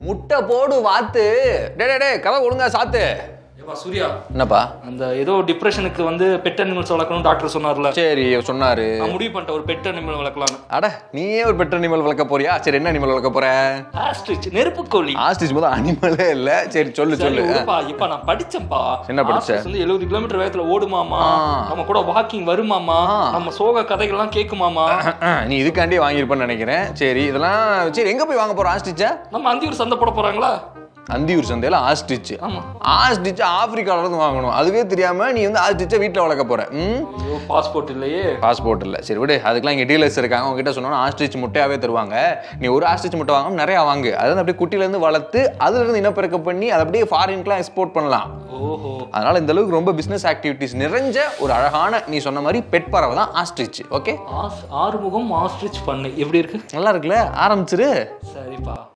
முட்டை போடு வாத்து டே டே டே கதை ஒழுங்கா சாத்து ஏப்பா சூர்யா என்னப்பா அந்த ஏதோ டிப்ரெஷனுக்கு வந்து பெட் அனிமல்ஸ் வளர்க்கணும் டாக்டர் சொன்னார்ல சரி சொன்னாரு நான் முடிவு பண்ணிட்டேன் ஒரு பெட் அனிமல் வளர்க்கலாம்னு அட நீயே ஒரு பெட் அனிமல் வளர்க்க போறியா சரி என்ன அனிமல் வளர்க்க போற ஆஸ்ட்ரிச் நெருப்பு கோழி ஆஸ்டிச் போது அனிமலே இல்ல சரி சொல்லு சரி, சொல்லு விடுப்பா. இப்ப நான் படிச்சேன்ப்பா என்ன படிச்ச? Ostrich வந்து 70 கிலோமீட்டர் வேகத்துல ஓடுமாமா ஆ. நம்ம கூட வாக்கிங் வருமாமா ஆ. நம்ம சோக கதைகள்லாம் கேக்குமாமா நீ இதுக்காண்டி வாங்கியிருப்பேன்னு நினைக்கிறேன் சரி இதெல்லாம் சரி எங்க போய் வாங்க போற ஆஸ்டிச்சா நம்ம அந்தியூர் சந்தை போட போறாங்களா அந்தியூர் சந்தையில ஆஸ்டிச் ஆமா ஆஸ்டிச் ஆப்பிரிக்கால இருந்து வாங்கணும் அதுவே தெரியாம நீ வந்து ஆஸ்டிச்சை வீட்டுல வளர்க்க போற ம் ஐயோ பாஸ்போர்ட் இல்லையே பாஸ்போர்ட் இல்லை சரி விடு அதுக்கெல்லாம் இங்கே டீலர்ஸ் இருக்காங்க உங்ககிட்ட சொன்னோன்னா ஆஸ்ட்ரிச் முட்டையாவே தருவாங்க நீ ஒரு ஆஸ்ட்ரிச் முட்டை வாங்காம நிறையா வாங்கு அது வந்து அப்படியே குட்டிலேருந்து வளர்த்து அதுலேருந்து இனப்பெருக்க பண்ணி அதை அப்படியே ஃபாரின்க்குலாம் எக்ஸ்போர்ட் பண்ணலாம் ஓஹோ அதனால இந்த அளவுக்கு ரொம்ப பிஸ்னஸ் ஆக்டிவிட்டிஸ் நிறைஞ்ச ஒரு அழகான நீ சொன்ன மாதிரி பெட் பறவை தான் ஆஸ்ட்ரிச் ஓகே ஆஸ்- ஆறுமுகம் ஆஸ்ட்ரிச் பண்ணு எப்படி இருக்கு நல்லா இருக்குல்ல ஆரம்பிச்சிரு சரிப்பா